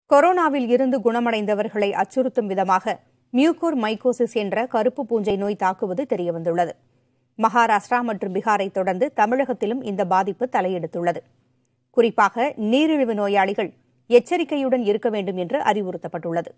கொரோனாவில் இருந்து குணமடைந்தவர்களை அச்சுறுத்தும் விதமாக மியூகோர் மைக்கோசிஸ் என்ற கருப்பு பூஞ்சை நோய் தாக்குவது தெரியவந்துள்ளது மகாராஷ்டிரா மற்றும் பீகாரை தொடர்ந்து தமிழகத்திலும் இந்த பாதிப்பு தலையெடுத்துள்ளது குறிப்பாக நீரிழிவு நோயாளிகள் எச்சரிக்கையுடன் இருக்க வேண்டும் என்று அறிவுறுத்தப்பட்டுள்ளது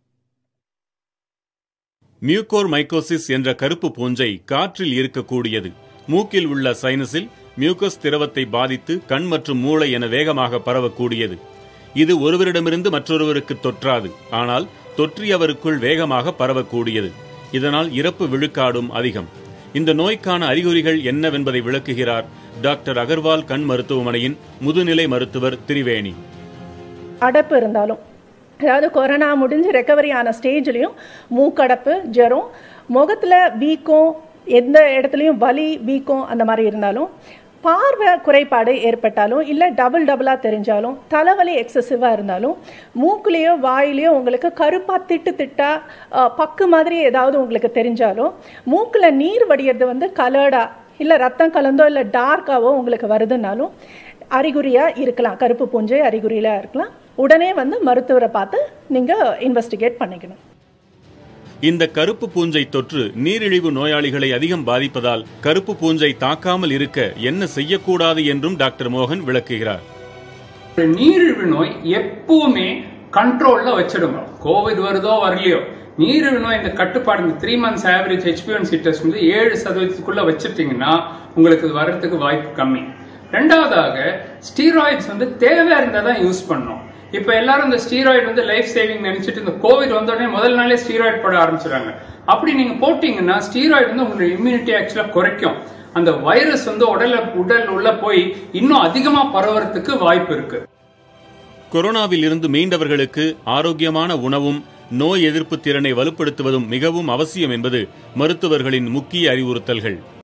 மியூகோர் மைக்கோசிஸ் என்ற கருப்பு பூஞ்சை காற்றில் இருக்கக்கூடியது மூக்கில் உள்ள சைனஸில் மியூக்கஸ் திரவத்தை பாதித்து கண் மற்றும் மூளை என வேகமாக பரவக்கூடியது இது ஒருவரிடமிருந்து மற்றொருவருக்கு தொற்றாது ஆனால் தொற்றியவருக்குள் வேகமாக பரவக்கூடியது இதனால் இறப்பு விழுக்காடும் அதிகம் இந்த நோய்க்கான அறிகுறிகள் என்னவென்பதை விளக்குகிறார் டாக்டர் அகர்வால் கண் மருத்துவமனையின் முதுநிலை மருத்துவர் திரிவேணி அடைப்பு இருந்தாலும் அதாவது கொரோனா முடிஞ்சு ரெக்கவரி ஆன ஸ்டேஜ்லேயும் மூக்கடைப்பு ஜுரம் முகத்தில் வீக்கம் எந்த இடத்துலையும் வலி வீக்கம் அந்த மாதிரி இருந்தாலும் பார்வை குறைபாடு ஏற்பட்டாலும் இல்லை டபுள் டபுளாக தெரிஞ்சாலும் தலைவலி எக்ஸசிவாக இருந்தாலும் மூக்குலேயோ வாயிலையோ உங்களுக்கு கருப்பாக திட்டு திட்டா அஹ், பக்கு மாதிரி ஏதாவது உங்களுக்கு தெரிஞ்சாலும் மூக்கில் நீர் வடியறது வந்து கலர்டாக இல்லை ரத்தம் கலந்தோ இல்லை டார்க்காவோ உங்களுக்கு வருதுன்னாலும் அறிகுறியாக இருக்கலாம் கருப்பு பூஞ்சை அறிகுறியில் இருக்கலாம் உடனே வந்து மருத்துவரை பார்த்து நீங்கள் இன்வெஸ்டிகேட் பண்ணிக்கணும் இந்த கருப்பு பூஞ்சை தொற்று நீரிழிவு நோயாளிகளை அதிகம் பாதிப்பதால் கருப்பு பூஞ்சை தாக்காமல் இருக்க என்ன செய்யக்கூடாது என்றும் டாக்டர் மோகன் விளக்குகிறார் ஒரு நீரிழிவு நோய் எப்பவுமே கண்ட்ரோல்ல வச்சிடுங்க கோவிட் வருதோ வரலையோ நீரிழிவு நோய் இந்த கட்டுப்பாடு இந்த த்ரீ மந்த்ஸ் ஆவரேஜ் ஹெச்பிஎன்சி டெஸ்ட் வந்து ஏழு சதவீதத்துக்குள்ள வச்சிட்டீங்கன்னா உங்களுக்கு இது வர்றதுக்கு வாய்ப்பு கம்மி ரெண்டாவதாக ஸ்டீராய்ட்ஸ் வந்து தேவையா இருந்தா தான் யூஸ் பண்ணணும் இப்ப எல்லாரும் இந்த ஸ்டீராய்டு வந்து லைஃப் சேவிங் நினைச்சிட்டு இந்த கோவிட் வந்த உடனே முதல் நாளே ஸ்டீராய்டு போட ஆரம்பிச்சிடுறாங்க அப்படி நீங்க போட்டீங்கன்னா ஸ்டீராய்டு வந்து உங்களுடைய இம்யூனிட்டி ஆக்சுவலா குறைக்கும் அந்த வைரஸ் வந்து உடல்ல உடல் உள்ள போய் இன்னும் அதிகமா பரவறதுக்கு வாய்ப்பு இருக்கு கொரோனாவில் இருந்து மீண்டவர்களுக்கு ஆரோக்கியமான உணவும் நோய் எதிர்ப்பு திறனை வலுப்படுத்துவதும் மிகவும் அவசியம் என்பது மருத்துவர்களின் முக்கிய அறிவுறுத்தல்கள்